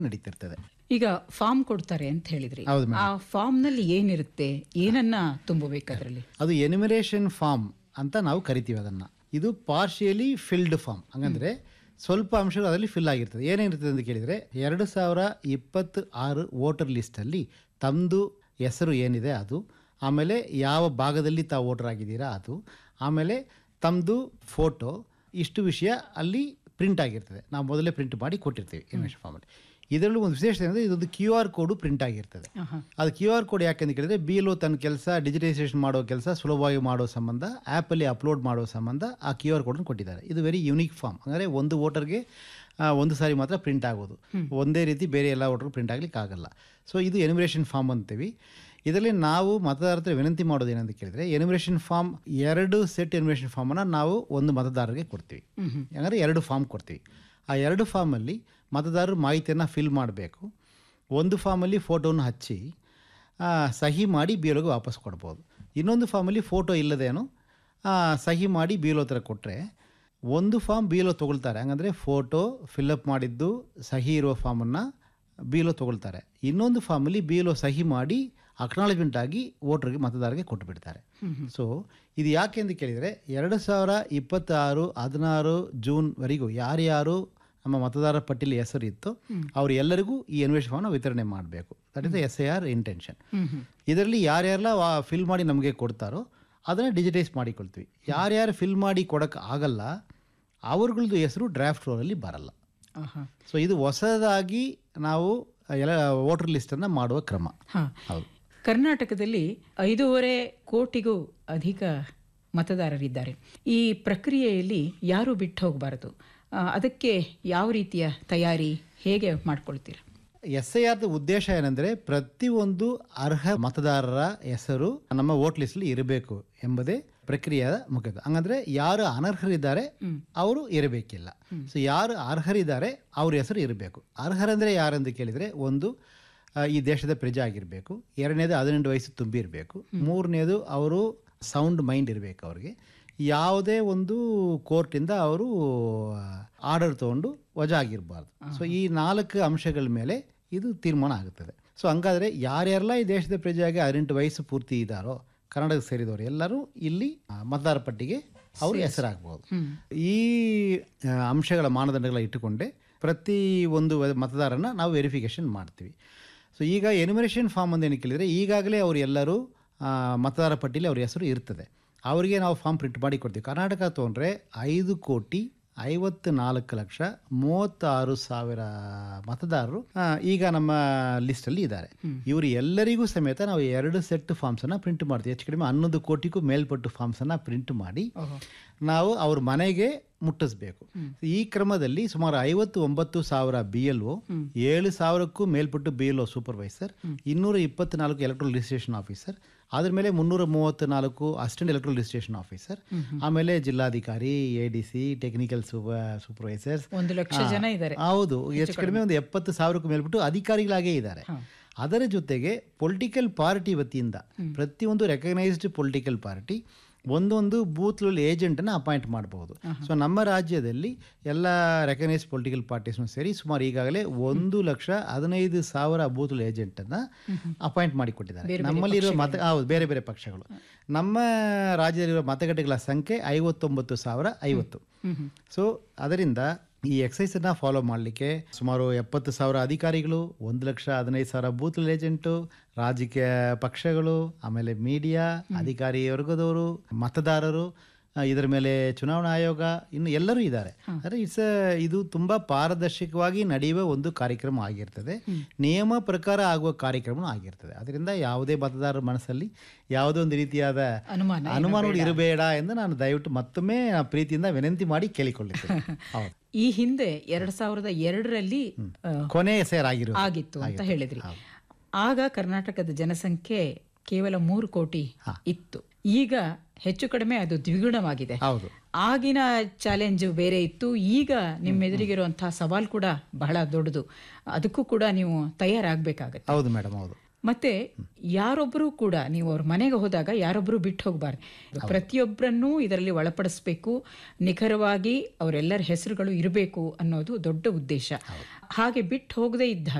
ನಡೀತಿರ್ತದೆ ಈಗ ಫಾರ್ಮ್ ಕೊಡ್ತಾರೆ ಅಂತ ಹೇಳಿದ್ರಿ ಹೌದು ಆ ಫಾರ್ಮ್ ನಲ್ಲಿ ಏನಿರುತ್ತೆ ಏನನ್ನ ತುಂಬಬೇಕು ಅದರಲ್ಲಿ ಅದು ಎನಿಮಿನೇಷನ್ ಫಾರ್ಮ್ ಅಂತ ನಾವು ಕರಿತೀವಿ ಅದನ್ನು ಇದು ಪಾರ್ಷಿಯಲಿ ಫಿಲ್ಡ್ ಫಾರ್ಮ್ ಹಂಗಂದ್ರೆ ಸ್ವಲ್ಪ ಅಂಶಗಳು ಅದರಲ್ಲಿ ಫಿಲ್ ಆಗಿರ್ತದೆ ಏನೇನಿರ್ತದೆ ಅಂತ ಕೇಳಿದರೆ ಎರಡು ಸಾವಿರ ಇಪ್ಪತ್ತು ಆರು ವೋಟರ್ ಲಿಸ್ಟಲ್ಲಿ ತಮ್ಮದು ಹೆಸರು ಏನಿದೆ ಅದು ಆಮೇಲೆ ಯಾವ ಭಾಗದಲ್ಲಿ ತಾವು ವೋಟರ್ ಆಗಿದ್ದೀರಾ ಅದು ಆಮೇಲೆ ತಮ್ಮದು ಫೋಟೋ ಇಷ್ಟು ವಿಷಯ ಅಲ್ಲಿ ಪ್ರಿಂಟ್ ಆಗಿರ್ತದೆ ನಾವು ಮೊದಲೇ ಪ್ರಿಂಟ್ ಮಾಡಿ ಕೊಟ್ಟಿರ್ತೀವಿ ಎನಿಮೇಷನ್ ಫಾರ್ಮಲ್ಲಿ ಇದರಲ್ಲೂ ಒಂದು ವಿಶೇಷತೆ ಅಂದರೆ ಇದೊಂದು ಕ್ಯೂ ಆರ್ ಕೋಡು ಪ್ರಿಂಟ್ ಆಗಿರ್ತದೆ ಆಹಾ. ಅದು ಕ್ಯೂ ಆರ್ ಕೋಡ್ ಯಾಕೆಂತ ಕೇಳಿದ್ರೆ ಬಿಲೋ ತನ್ನ ಕೆಲಸ ಡಿಜಿಟೈಸೇಷನ್ ಮಾಡೋ ಕೆಲಸ ಸುಲಭವಾಗಿ ಮಾಡೋ ಸಂಬಂಧ ಆ್ಯಪಲ್ಲಿ ಅಪ್ಲೋಡ್ ಮಾಡೋ ಸಂಬಂಧ ಆ ಕ್ಯೂ ಆರ್ ಕೋಡನ್ನು ಕೊಟ್ಟಿದ್ದಾರೆ ಇದು ವೆರಿ ಯುನಿಕ್ ಫಾರ್ಮ್ ಅಂದರೆ ಒಂದು ವೋಟರ್ಗೆ ಒಂದು ಸಾರಿ ಮಾತ್ರ ಪ್ರಿಂಟ್ ಆಗೋದು ಒಂದೇ ರೀತಿ ಬೇರೆ ಎಲ್ಲ ವೋಟರ್ ಪ್ರಿಂಟ್ ಆಗ್ಲಿಕ್ಕೆ ಆಗಲ್ಲ ಸೊ ಇದು ಎನಿಮಿರೇಷನ್ ಫಾರ್ಮ್ ಅಂತೀವಿ ಇದರಲ್ಲಿ ನಾವು ಮತದಾರರ ಹತ್ರ ವಿನಂತಿ ಮಾಡೋದು ಏನಂತ ಕೇಳಿದ್ರೆ ಎನಿಮಿರೇಷನ್ ಫಾರ್ಮ್ ಎರಡು ಸೆಟ್ ಎನಿಮಿರೇಷನ್ ಫಾರ್ಮನ್ನು ನಾವು ಒಂದು ಮತದಾರರಿಗೆ ಕೊಡ್ತೀವಿ ಅಂದರೆ ಎರಡು ಫಾರ್ಮ್ ಕೊಡ್ತೀವಿ ಆ ಎರಡು ಫಾರ್ಮಲ್ಲಿ ಮತದಾರರು ಮಾಹಿತಿಯನ್ನು ಫಿಲ್ ಮಾಡಬೇಕು ಒಂದು ಫಾರ್ಮಲ್ಲಿ ಫೋಟೋನ ಹಚ್ಚಿ ಆ, ಸಹಿ ಮಾಡಿ ಬಿ ಎಲ್ಗೆ ವಾಪಸ್ ಕೊಡ್ಬೋದು ಇನ್ನೊಂದು ಫಾರ್ಮಲ್ಲಿ ಫೋಟೋ ಇಲ್ಲದೇನು ಆ, ಸಹಿ ಮಾಡಿ ಬಿ ಎಲ್ ಹತ್ರ ಕೊಟ್ಟರೆ ಒಂದು ಫಾರ್ಮ್ ಬಿ ಎಲ್ ತೊಗೊಳ್ತಾರೆ ಹಂಗಂದರೆ ಫೋಟೋ ಫಿಲ್ಲಪ್ ಮಾಡಿದ್ದು ಸಹಿ ಇರುವ ಫಾರ್ಮನ್ನು ಬಿ ಎಲ್ ತೊಗೊಳ್ತಾರೆ ಇನ್ನೊಂದು ಫಾರ್ಮಲ್ಲಿ ಬಿ ಎಲ್ ಸಹಿ ಮಾಡಿ ಅಕ್ನಾಲಜ್ಮೆಂಟ್ ಆಗಿ ವೋಟರ್ಗೆ ಮತದಾರರಿಗೆ ಕೊಟ್ಟು ಬಿಡ್ತಾರೆ ಸೊ ಇದು ಯಾಕೆ ಅಂತ ಕೇಳಿದರೆ ಎರಡು ಸಾವಿರ ಇಪ್ಪತ್ತಾರು ಹದಿನಾರು ಜೂನ್ವರೆಗೂ ಯಾರ್ಯಾರು ನಮ್ಮ ಮತದಾರರ ಪಟ್ಟಿಲಿ ಹೆಸರು ಇತ್ತು ಅವ್ರು ಎಲ್ಲರಿಗೂ ಈ ಎನ್ವೇಷನ್ ಫಾರ್ಮ್ನ ವಿತರಣೆ ಮಾಡಬೇಕು that is the S A R intention ಇದರಲ್ಲಿ ಯಾರ್ಯಾರೆಲ್ಲ ಫಿಲ್ ಮಾಡಿ ನಮಗೆ ಕೊಡ್ತಾರೋ ಅದನ್ನು ಡಿಜಿಟೈಸ್ ಮಾಡಿಕೊಳ್ತೀವಿ ಯಾರ್ಯಾರು ಫಿಲ್ ಮಾಡಿ ಕೊಡೋಕ್ಕೆ ಆಗಲ್ಲ ಅವ್ರಗಳದ್ದು ಹೆಸರು ಡ್ರಾಫ್ಟ್ ರೋಲಲ್ಲಿ ಬರಲ್ಲ ಆಹಾ. ಸೊ ಇದು ಹೊಸದಾಗಿ ನಾವು ಎಲ್ಲ ವೋಟರ್ ಲಿಸ್ಟನ್ನು ಮಾಡುವ ಕ್ರಮ ಹಾ ಹೌದು ಕರ್ನಾಟಕದಲ್ಲಿ ಐದೂವರೆ ಕೋಟಿಗೂ ಅಧಿಕ ಮತದಾರರಿದ್ದಾರೆ ಈ ಪ್ರಕ್ರಿಯೆಯಲ್ಲಿ ಯಾರು ಬಿಟ್ಟು ಹೋಗಬಾರದು ಆ, ಅದಕ್ಕೆ ಯಾವ ರೀತಿಯ ತಯಾರಿ ಹೇಗೆ ಮಾಡ್ಕೊಳ್ತೀರಾ ಎಸ್ ಐ ಆರ್ದ ಉದ್ದೇಶ ಏನಂದರೆ ಪ್ರತಿಯೊಂದು ಅರ್ಹ ಮತದಾರರ ಹೆಸರು ನಮ್ಮ ವೋಟ್ ಲಿಸ್ಟಲ್ಲಿ ಇರಬೇಕು ಎಂಬುದೇ ಪ್ರಕ್ರಿಯೆಯ ಮುಖ್ಯದ ಹಂಗಂದ್ರೆ ಯಾರು ಅನರ್ಹರಿದ್ದಾರೆ ಅವರು ಇರಬೇಕಿಲ್ಲ ಸೊ ಯಾರು ಅರ್ಹರಿದ್ದಾರೆ ಅವ್ರ ಹೆಸರು ಇರಬೇಕು ಅರ್ಹರಂದ್ರೆ ಯಾರಂತ ಕೇಳಿದರೆ ಒಂದು ಆ, ಈ ದೇಶದ ಪ್ರಜೆ ಆಗಿರಬೇಕು ಎರಡನೇದು ಹದಿನೆಂಟು ವಯಸ್ಸು ತುಂಬಿರಬೇಕು ಮೂರನೇದು ಅವರು ಸೌಂಡ್ ಮೈಂಡ್ ಇರಬೇಕು ಅವ್ರಿಗೆ ಯಾವುದೇ ಒಂದು ಕೋರ್ಟಿಂದ ಅವರು ಆರ್ಡರ್ ತೊಗೊಂಡು ವಜಾ ಆಗಿರಬಾರ್ದು ಸೊ ಈ ನಾಲ್ಕು ಅಂಶಗಳ ಮೇಲೆ ಇದು ತೀರ್ಮಾನ ಆಗುತ್ತದೆ ಸೊ ಹಂಗಾದ್ರೆ ಯಾರ್ಯಾರೆಲ್ಲ ಈ ದೇಶದ ಪ್ರಜೆಯಾಗಿ ಹದಿನೆಂಟು ವಯಸ್ಸು ಪೂರ್ತಿ ಇದ್ದಾರೋ ಕನ್ನಡಕ್ಕೆ ಸೇರಿದವರು ಎಲ್ಲರೂ ಇಲ್ಲಿ ಆ, ಮತದಾರ ಪಟ್ಟಿಗೆ ಅವರು ಹೆಸರಾಗ್ಬೋದು ಈ ಆ, ಅಂಶಗಳ ಮಾನದಂಡಗಳ ಇಟ್ಟುಕೊಂಡೇ ಪ್ರತಿ ಒಂದು ವ- ಮತದಾರನ ನಾವು ವೆರಿಫಿಕೇಷನ್ ಮಾಡ್ತೀವಿ ಸೊ ಈಗ ಎನಿಮಿನೇಷನ್ ಫಾರ್ಮ್ ಅಂತ ಏನು ಕೇಳಿದರೆ ಈಗಾಗಲೇ ಅವರು ಎಲ್ಲರೂ ಆ, ಮತದಾರ ಪಟ್ಟಿಲಿ ಅವ್ರ ಹೆಸರು ಇರ್ತದೆ ಅವರಿಗೆ ನಾವು ಫಾರ್ಮ್ ಪ್ರಿಂಟ್ ಮಾಡಿ ಕೊಡ್ತೀವಿ ಕರ್ನಾಟಕ ತೊಗೊಂಡ್ರೆ ಐದು ಕೋಟಿ ಐವತ್ತು ನಾಲ್ಕು ಲಕ್ಷ ಮೂವತ್ತಾರು ಸಾವಿರ ಮತದಾರರು ಆ, ಈಗ ನಮ್ಮ ಲಿಸ್ಟಲ್ಲಿ ಇದ್ದಾರೆ ಇವರು ಎಲ್ಲರಿಗೂ ಸಮೇತ ನಾವು ಎರಡು ಸೆಟ್ ಫಾರ್ಮ್ಸನ್ನು ಪ್ರಿಂಟ್ ಮಾಡ್ತೀವಿ ಹೆಚ್ಚು ಕಡಿಮೆ ಹನ್ನೊಂದು ಕೋಟಿಗೂ ಮೇಲ್ಪಟ್ಟು ಫಾರ್ಮ್ಸನ್ನು ಪ್ರಿಂಟ್ ಮಾಡಿ ನಾವು ಅವ್ರ ಮನೆಗೆ ಮುಟ್ಟಿಸ್ಬೇಕು ಈ ಕ್ರಮದಲ್ಲಿ ಸುಮಾರು ಐವತ್ತು ಒಂಬತ್ತು ಸಾವಿರ ಬಿ ಎಲ್ ಒ ಏಳು ಸಾವಿರಕ್ಕೂ ಮೇಲ್ಪಟ್ಟು ಬಿ ಎಲ್ ಒ ಸೂಪರ್ವೈಸರ್ ಇನ್ನೂರ ಇಪ್ಪತ್ನಾಲ್ಕು ಎಲೆಕ್ಟ್ರಲ್ ರಿಜಿಸ್ಟ್ರೇಷನ್ ಆಫೀಸರ್ ಅದ್ರ ಮೇಲೆ ಮುನ್ನೂರ ಮೂವತ್ತು ನಾಲ್ಕು ಅಸಿಸ್ಟೆಂಟ್ ಎಲೆಕ್ಟ್ರಲ್ ರಿಜಿಸ್ಟ್ರೇಷನ್ ಆಫೀಸರ್ ಆಮೇಲೆ ಜಿಲ್ಲಾಧಿಕಾರಿ A D C technical supervisors ಒಂದು ಲಕ್ಷ ಜನ ಇದ್ದಾರೆ ಹೌದು ಹೆಚ್ಚು ಕಡಿಮೆ ಒಂದು ಎಪ್ಪತ್ತು ಸಾವಿರಕ್ಕೂ ಮೇಲ್ಬಿಟ್ಟು ಅಧಿಕಾರಿಗಳಾಗೇ ಇದ್ದಾರೆ ಅದರ ಜೊತೆಗೆ ಪೊಲಿಟಿಕಲ್ ಪಾರ್ಟಿ ವತಿಯಿಂದ ಪ್ರತಿಯೊಂದು ರೆಕಗ್ನೈಸ್ಡ್ ಪೊಲಿಟಿಕಲ್ ಪಾರ್ಟಿ ಒಂದೊಂದು ಬೂತ್ಗಳಲ್ಲಿ ಏಜೆಂಟನ್ನು ಅಪಾಯಿಂಟ್ ಮಾಡಬಹುದು ಸೊ ನಮ್ಮ ರಾಜ್ಯದಲ್ಲಿ ಎಲ್ಲ ರೆಕಗ್ನೈಸ್ಡ್ ಪೊಲಿಟಿಕಲ್ ಪಾರ್ಟೀಸ್ನು ಸೇರಿ ಸುಮಾರು ಈಗಾಗಲೇ ಒಂದು ಲಕ್ಷ ಹದಿನೈದು ಸಾವಿರ ಬೂತ್ ಏಜೆಂಟನ್ನು ಅಪಾಯಿಂಟ್ ಮಾಡಿಕೊಟ್ಟಿದ್ದಾರೆ ನಮ್ಮಲ್ಲಿರೋ ಮತ ಹೌದು ಬೇರೆ ಬೇರೆ ಪಕ್ಷಗಳು ನಮ್ಮ ರಾಜ್ಯದಲ್ಲಿರೋ ಮತಗಟ್ಟೆಗಳ ಸಂಖ್ಯೆ ಐವತ್ತೊಂಬತ್ತು ಸಾವಿರ ಐವತ್ತು ಸೊ ಅದರಿಂದ ಈ ಎಕ್ಸೈಸನ್ನು ಫಾಲೋ ಮಾಡಲಿಕ್ಕೆ ಸುಮಾರು ಎಪ್ಪತ್ತು ಸಾವಿರ ಅಧಿಕಾರಿಗಳು ಒಂದು ಲಕ್ಷ ಹದಿನೈದು ಸಾವಿರ ಬೂತ್ ಏಜೆಂಟು ರಾಜಕೀಯ ಪಕ್ಷಗಳು ಆಮೇಲೆ ಮೀಡಿಯಾ ಅಧಿಕಾರಿ ವರ್ಗದವರು ಮತದಾರರು ಆ, ಇದರ ಮೇಲೆ ಚುನಾವಣಾ ಆಯೋಗ ಇನ್ನು ಎಲ್ಲರೂ ಇದ್ದಾರೆ ಅಂದರೆ ಇಟ್ಸ್ ಇದು ತುಂಬ ಪಾರದರ್ಶಕವಾಗಿ ನಡೆಯುವ ಒಂದು ಕಾರ್ಯಕ್ರಮ ಆಗಿರ್ತದೆ ನಿಯಮ ಪ್ರಕಾರ ಆಗುವ ಕಾರ್ಯಕ್ರಮ ಆಗಿರ್ತದೆ ಅದರಿಂದ ಯಾವುದೇ ಮತದಾರರ ಮನಸ್ಸಲ್ಲಿ ಯಾವುದೇ ಒಂದು ರೀತಿಯಾದ ಅನುಮಾನ ಅನುಮಾನಗಳು ಇರಬೇಡ ಎಂದು ನಾನು ದಯವಿಟ್ಟು ಮತ್ತೊಮ್ಮೆ ಪ್ರೀತಿಯಿಂದ ವಿನಂತಿ ಮಾಡಿ ಕೇಳಿಕೊಳ್ಳುತ್ತೇನೆ ಹೌದು ಈ ಹಿಂದೆ ಎರಡ್ ಸಾವಿರದ ಎರಡರಲ್ಲಿ ಆ, ಕೊನೆ ಹೆಸರಾಗಿರು ಆಗಿತ್ತು ಅಂತ ಹೇಳಿದ್ರಿ ಆಗ ಕರ್ನಾಟಕದ ಜನಸಂಖ್ಯೆ ಕೇವಲ ಮೂರು ಕೋಟಿ ಇತ್ತು ಈಗ ಹೆಚ್ಚು ಕಡಿಮೆ ಅದು ದ್ವಿಗುಣವಾಗಿದೆ ಹೌದು ಆಗಿನ ಚಾಲೆಂಜ್ ಬೇರೆ ಇತ್ತು ಈಗ ನಿಮ್ಮ ಎದುರಿಗಿರುವಂತಹ ಸವಾಲ್ ಕೂಡ ಬಹಳ ದೊಡ್ಡದು ಅದಕ್ಕೂ ಕೂಡ ನೀವು ತಯಾರಾಗಬೇಕಾಗತ್ತೆ ಹೌದು ಮೇಡಮ್ ಹೌದು ಮತ್ತೆ ಯಾರೊಬ್ಬರು ಕೂಡ ನೀವು ಅವ್ರ ಮನೆಗೆ ಹೋದಾಗ ಯಾರೊಬ್ಬರು ಬಿಟ್ಟು ಹೋಗಬಾರ್ದು ಪ್ರತಿಯೊಬ್ಬರನ್ನೂ ಇದರಲ್ಲಿ ಒಳಪಡಿಸ್ಬೇಕು ನಿಖರವಾಗಿ ಅವರೆಲ್ಲರ ಹೆಸರುಗಳು ಇರಬೇಕು ಅನ್ನೋದು ದೊಡ್ಡ ಉದ್ದೇಶ ಹಾಗೆ ಬಿಟ್ಟು ಹೋಗದೇ ಇದ್ದಾಗ